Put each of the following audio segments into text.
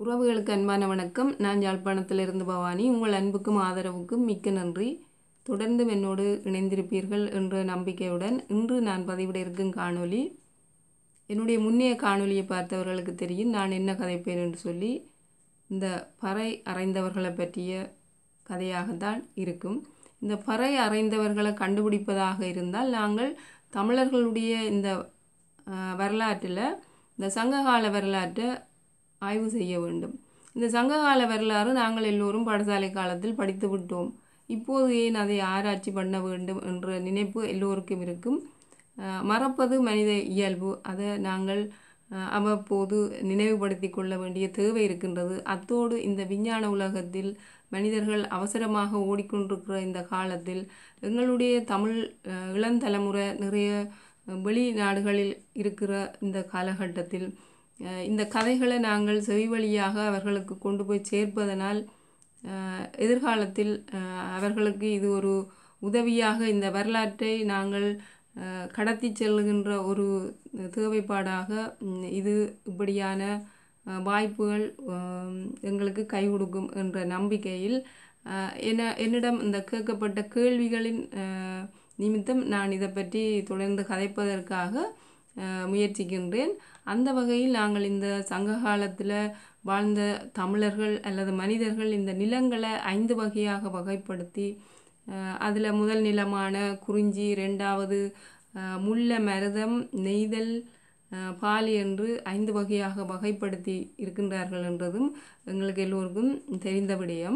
உறவுகளுக்கு அன்பான வணக்கம் நான் யாழ்ப்பாணத்திலிருந்து பவானி உங்கள் அன்புக்கும் ஆதரவுக்கும் மிக்க நன்றி தொடர்ந்தும் என்னோடு இணைந்திருப்பீர்கள் என்ற நம்பிக்கையுடன் இன்று நான் பதிவிட இருக்கும் காணொளி என்னுடைய முன்னைய காணொளியை பார்த்தவர்களுக்கு தெரியும் நான் என்ன கதைப்பேன் என்று சொல்லி இந்த பறை அறைந்தவர்களை பற்றிய கதையாகத்தான் இருக்கும் இந்த பறை அறைந்தவர்களை கண்டுபிடிப்பதாக இருந்தால் நாங்கள் தமிழர்களுடைய இந்த அஹ், வரலாற்றில் இந்த சங்ககால வரலாற்றை ஆய்வு செய்ய வேண்டும் இந்த சங்ககால வரலாறு நாங்கள் எல்லோரும் பாடசாலை காலத்தில் படித்து விட்டோம் இப்போது ஏன் அதை ஆராய்ச்சி பண்ண வேண்டும் என்ற நினைப்பு எல்லோருக்கும் இருக்கும் அஹ், மறப்பது மனித இயல்பு அதை நாங்கள் அஹ், அவ்வப்போது நினைவுபடுத்தி கொள்ள வேண்டிய தேவை இருக்கின்றது அத்தோடு இந்த விஞ்ஞான உலகத்தில் மனிதர்கள் அவசரமாக ஓடிக்கொண்டிருக்கிற இந்த காலத்தில் எங்களுடைய தமிழ் அஹ், இளந்தலைமுறை நிறைய அஹ், வெளிநாடுகளில் இருக்கிற இந்த காலகட்டத்தில் அஹ், இந்த கதைகளை நாங்கள் செவி வழியாக அவர்களுக்கு கொண்டு போய் சேர்ப்பதனால் அஹ், எதிர்காலத்தில் அஹ், அவர்களுக்கு இது ஒரு உதவியாக இந்த வரலாற்றை நாங்கள் அஹ், கடத்தி செல்லுகின்ற ஒரு தேவைப்பாடாக ம், இது இப்படியான அஹ், வாய்ப்புகள் அஹ், எங்களுக்கு கை கொடுக்கும் என்ற நம்பிக்கையில் அஹ், என்ன என்னிடம் இந்த கேட்கப்பட்ட கேள்விகளின் அஹ், நிமித்தம் நான் இதை பற்றி தொடர்ந்து கதைப்பதற்காக அஹ், முயற்சிக்கின்றேன் அந்த வகையில் நாங்கள் இந்த சங்க காலத்தில் வாழ்ந்த தமிழர்கள் அல்லது மனிதர்கள் இந்த நிலங்களை ஐந்து வகையாக வகைப்படுத்தி அதில் முதல் நிலமான குறிஞ்சி ரெண்டாவது அஹ், முல்லை மருதம் நெய்தல் அஹ், பாலி என்று ஐந்து வகையாக வகைப்படுத்தி இருக்கின்றார்கள் என்றதும் எங்களுக்கு எல்லோருக்கும் தெரிந்த விடயம்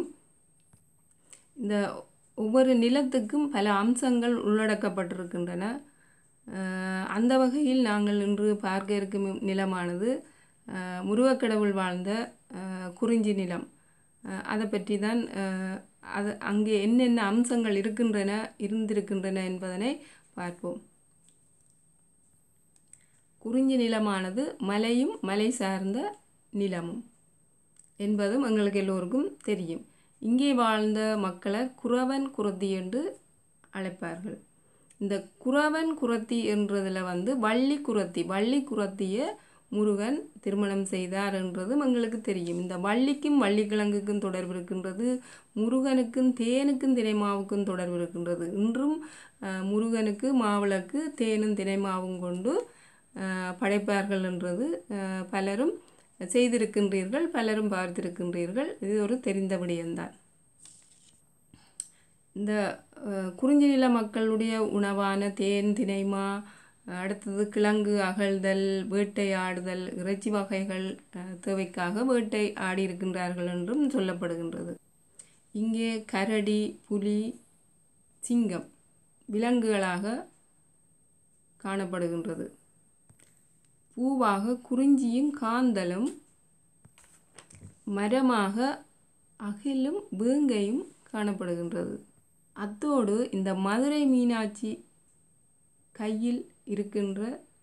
இந்த ஒவ்வொரு நிலத்துக்கும் பல அம்சங்கள் உள்ளடக்கப்பட்டிருக்கின்றன அஹ் அந்த வகையில் நாங்கள் இன்று பார்க்க இருக்கும் நிலமானது அஹ் முருகக்கடவுள் வாழ்ந்த அஹ் குறிஞ்சி நிலம் அஹ் அதை பற்றி தான் அஹ் அது அங்கே என்னென்ன அம்சங்கள் இருக்கின்றன இருந்திருக்கின்றன என்பதனை பார்ப்போம் குறிஞ்சி நிலமானது மலையும் மலை சார்ந்த நிலமும் என்பதும் எங்களுக்கு எல்லோருக்கும் தெரியும் இங்கே வாழ்ந்த மக்களை குறவன் குரத்தி என்று அழைப்பார்கள் இந்த குறவன் குரத்தி என்றதில் வந்து வள்ளி குரத்தி வள்ளி குரத்தியை முருகன் திருமணம் செய்தார் என்றதும் எங்களுக்கு தெரியும் இந்த வள்ளிக்கும் வள்ளிக்கிழங்குக்கும் தொடர்பு இருக்கின்றது முருகனுக்கும் தேனுக்கும் தினைமாவுக்கும் தொடர்பு இருக்கின்றது இன்றும் அஹ், முருகனுக்கு மாவிளக்கு தேனும் தினைமாவும் கொண்டு அஹ், படைப்பார்கள் என்றது அஹ், பலரும் செய்திருக்கின்றீர்கள் பலரும் பார்த்திருக்கின்றீர்கள் இது ஒரு தெரிந்த விடயம்தான் இந்த அஹ், குறிஞ்சி நில மக்களுடைய உணவான தேன் தினைமா அஹ், அடுத்தது கிழங்கு அகழ்தல் வேட்டையாடுதல் இறைச்சி வகைகள் அஹ், தேவைக்காக வேட்டை ஆடி இருக்கின்றார்கள் என்றும் சொல்லப்படுகின்றது இங்கே கரடி புலி சிங்கம் விலங்குகளாக காணப்படுகின்றது பூவாக குறிஞ்சியும் காந்தலும் மரமாக அகிலும் வேங்கையும் காணப்படுகின்றது அத்தோடு இந்த மதுரை மீனாட்சி கையில் இருக்கின்ற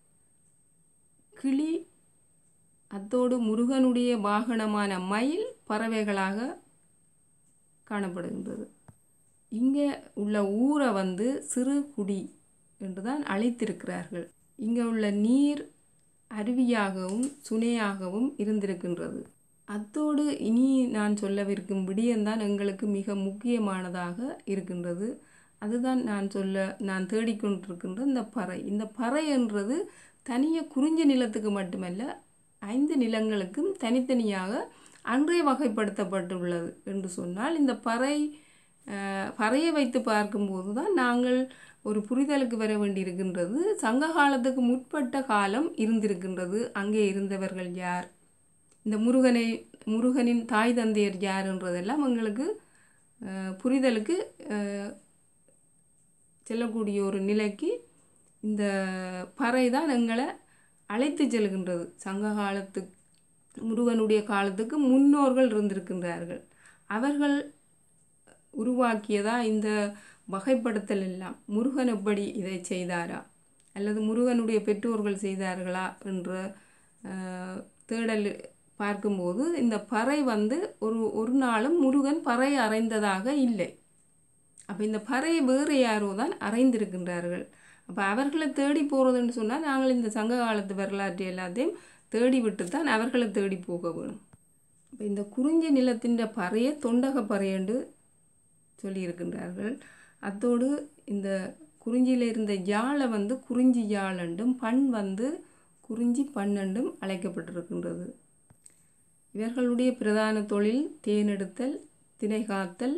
கிளி அத்தோடு முருகனுடைய வாகனமான மயில் பறவைகளாக காணப்படுகின்றது இங்கே உள்ள ஊரை வந்து சிறு குடி என்று தான் அழைத்திருக்கிறார்கள் இங்கே உள்ள நீர் அருவியாகவும் சுனையாகவும் இருந்திருக்கின்றது அத்தோடு இனி நான் சொல்லவிருக்கும் விடயம்தான் எங்களுக்கு மிக முக்கியமானதாக இருக்கின்றது அதுதான் நான் சொல்ல நான் தேடிக்கொண்டிருக்கின்ற இந்த பறை இந்த பறை என்றது தனிய குறிஞ்சி நிலத்துக்கு மட்டுமல்ல ஐந்து நிலங்களுக்கும் தனித்தனியாக அன்றே வகைப்படுத்தப்பட்டுள்ளது என்று சொன்னால் இந்த பறை அஹ், பறையை வைத்து பார்க்கும்போது தான் நாங்கள் ஒரு புரிதலுக்கு வர வேண்டியிருக்கின்றது சங்க காலத்துக்கு முற்பட்ட காலம் இருந்திருக்கின்றது அங்கே இருந்தவர்கள் யார் இந்த முருகனை முருகனின் தாய் தந்தையர் யார் என்றதெல்லாம் எங்களுக்கு அஹ், புரிதலுக்கு அஹ், செல்லக்கூடிய ஒரு நிலைக்கு இந்த பறை தான் எங்களை அழைத்து செல்கின்றது சங்க காலத்து முருகனுடைய காலத்துக்கு முன்னோர்கள் இருந்திருக்கின்றார்கள் அவர்கள் உருவாக்கியதா இந்த வகைப்படுத்தல் எல்லாம் முருகன் எப்படி இதை செய்தாரா அல்லது முருகனுடைய பெற்றோர்கள் செய்தார்களா என்ற அஹ், தேடல் பார்க்கும்போது இந்த பறை வந்து ஒரு ஒரு நாளும் முருகன் பறை அறைந்ததாக இல்லை அப்போ இந்த பறை வேறு யாரோ தான் அறைந்திருக்கின்றார்கள் அப்போ அவர்களை தேடி போகிறதுன்னு சொன்னால் நாங்கள் இந்த சங்க காலத்து வரலாற்று எல்லாத்தையும் தேடி விட்டு தான் அவர்களை தேடி போக வேணும் அப்ப அப்போ இந்த குறிஞ்சி நிலத்தின் பறைய தொண்டக பறையண்டு சொல்லியிருக்கின்றார்கள் அத்தோடு இந்த குறிஞ்சியில் இருந்த யாழை வந்து குறிஞ்சி யாழண்டும் பண் வந்து குறிஞ்சி பன்னெண்டும் அழைக்கப்பட்டிருக்கின்றது இவர்களுடைய பிரதான தொழில் தேனெடுத்தல் திணை காத்தல்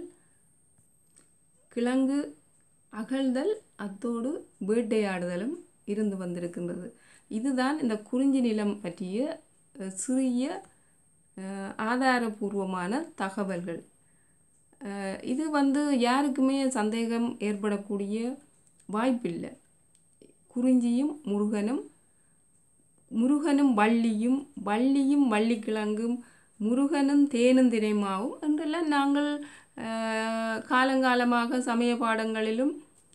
கிழங்கு அகழ்தல் அத்தோடு வேட்டையாடுதலும் இருந்து வந்திருக்கின்றது இதுதான் இந்த குறிஞ்சி நிலம் பற்றிய அஹ், சிறிய அஹ், ஆதாரபூர்வமான தகவல்கள் அஹ், இது வந்து யாருக்குமே சந்தேகம் ஏற்படக்கூடிய வாய்ப்பில்லை குறிஞ்சியும் முருகனும் முருகனும் வள்ளியும் வள்ளியும் வள்ளிக்கிழங்கும் முருகனும் தேனும் தினைமாவும் என்றெல்லாம் நாங்கள் அஹ், காலங்காலமாக சமய பாடங்களிலும்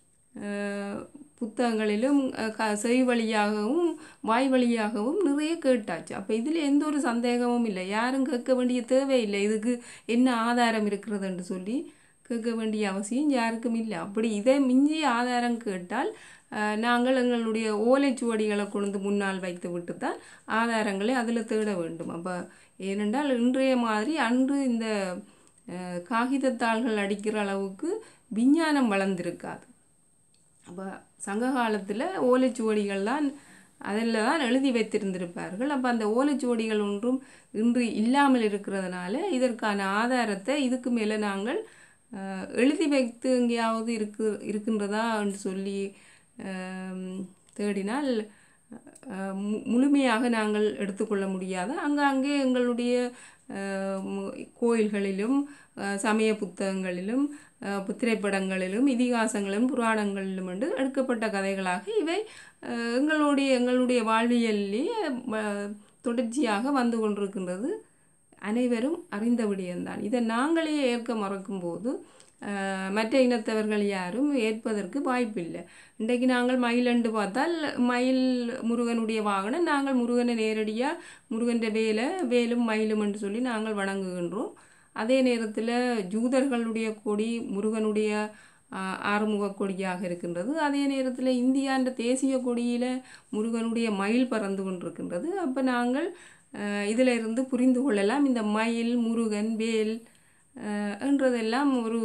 அஹ், புத்தகங்களிலும் அஹ், க செவி வழியாகவும் வாய் வழியாகவும் நிறைய கேட்டாச்சு அப்போ இதில் எந்த ஒரு சந்தேகமும் இல்லை யாரும் கேட்க வேண்டிய தேவையில்லை இதுக்கு என்ன ஆதாரம் இருக்கிறது என்று சொல்லி கேட்க வேண்டிய அவசியம் யாருக்கும் இல்லை அப்படி இதை மிஞ்சி ஆதாரம் கேட்டால் அஹ், நாங்கள் எங்களுடைய ஓலைச்சுவடிகளை கொண்டு முன்னால் வைத்து விட்டு தான் ஆதாரங்களை அதில் தேட வேண்டும் அப்போ ஏனென்றால் இன்றைய மாதிரி அன்று இந்த அஹ், காகிதத்தாள்கள் அடிக்கிற அளவுக்கு விஞ்ஞானம் வளர்ந்திருக்காது அப்போ சங்க காலத்தில் ஓலைச்சுவடிகள் தான் அதில் தான் எழுதி வைத்திருந்திருப்பார்கள் அப்போ அந்த ஓலைச்சுவடிகள் ஒன்றும் இன்று இல்லாமல் இருக்கிறதுனால இதற்கான ஆதாரத்தை இதுக்கு மேலே நாங்கள் அஹ், எழுதி வைத்து எங்கேயாவது இருக்கு இருக்கின்றதா என்று சொல்லி அஹ், தேடினால் அஹ், மு- முழுமையாக நாங்கள் எடுத்துக்கொள்ள முடியாது அங்கங்கே எங்களுடைய அஹ், மு- கோயில்களிலும் அஹ், சமய புத்தகங்களிலும் அஹ், பு- திரைப்படங்களிலும் இதிகாசங்களிலும் புராணங்களிலும் என்று எடுக்கப்பட்ட கதைகளாக இவை அஹ், எங்களுடைய எங்களுடைய வாழ்வியலிலே அஹ், தொடர்ச்சியாக வந்து கொண்டிருக்கின்றது அனைவரும் அறிந்த விடயம்தான் இதை நாங்களே ஏற்க மறக்கும்போது அஹ், மற்ற இனத்தவர்கள் யாரும் ஏற்பதற்கு வாய்ப்பில்லை இன்றைக்கு நாங்கள் மயிலண்டு பார்த்தால் மயில் முருகனுடைய வாகனம் நாங்கள் முருகனை நேரடியாக முருகன்ற வேலை வேலும் மயிலும் என்று சொல்லி நாங்கள் வணங்குகின்றோம் அதே நேரத்தில் ஜூதர்களுடைய கொடி முருகனுடைய ஆஹ், ஆறுமுக கொடியாக இருக்கின்றது அதே நேரத்தில் இந்தியான்ற தேசிய கொடியில் முருகனுடைய மயில் பறந்து கொண்டிருக்கின்றது அப்போ நாங்கள் ஆஹ், இதில் இருந்து புரிந்து கொள்ளலாம் இந்த மயில் முருகன் வேல் ஆஹ், என்றதெல்லாம் ஒரு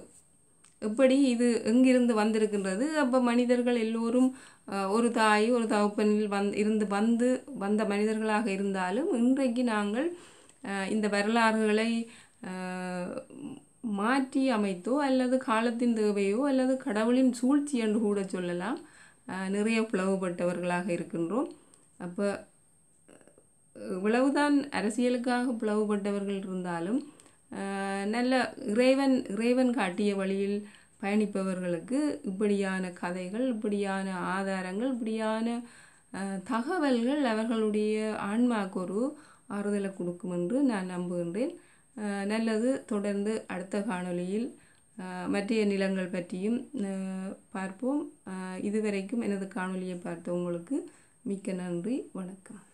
எப்படி இது எங்கிருந்து வந்திருக்கின்றது அப்போ மனிதர்கள் எல்லோரும் ஆஹ், ஒரு தாய் ஒரு தகப்பனில் வந் இருந்து வந்து வந்த மனிதர்களாக இருந்தாலும் இன்றைக்கு நாங்கள் ஆஹ், இந்த வரலாறுகளை ஆஹ், மாற்றி அமைத்தோ அல்லது காலத்தின் தேவையோ அல்லது கடவுளின் சூழ்ச்சி என்று கூட சொல்லலாம் ஆஹ், நிறைய பிளவுபட்டவர்களாக இருக்கின்றோம் அப்போ இவ்வளவுதான் அரசியலுக்காக பிளவுபட்டவர்கள் இருந்தாலும் ஆஹ், நல்ல இறைவன் இறைவன் காட்டிய வழியில் பயணிப்பவர்களுக்கு இப்படியான கதைகள் இப்படியான ஆதாரங்கள் இப்படியான ஆஹ், தகவல்கள் அவர்களுடைய ஆன்மாக்கு ஒரு ஆறுதலை கொடுக்கும் என்று நான் நம்புகின்றேன் ஆஹ், நல்லது தொடர்ந்து அடுத்த காணொளியில் ஆஹ், மற்றைய நிலங்கள் பற்றியும் ஆஹ், பார்ப்போம் ஆஹ், இதுவரைக்கும் எனது காணொளியை பார்த்த உங்களுக்கு மிக்க நன்றி வணக்கம்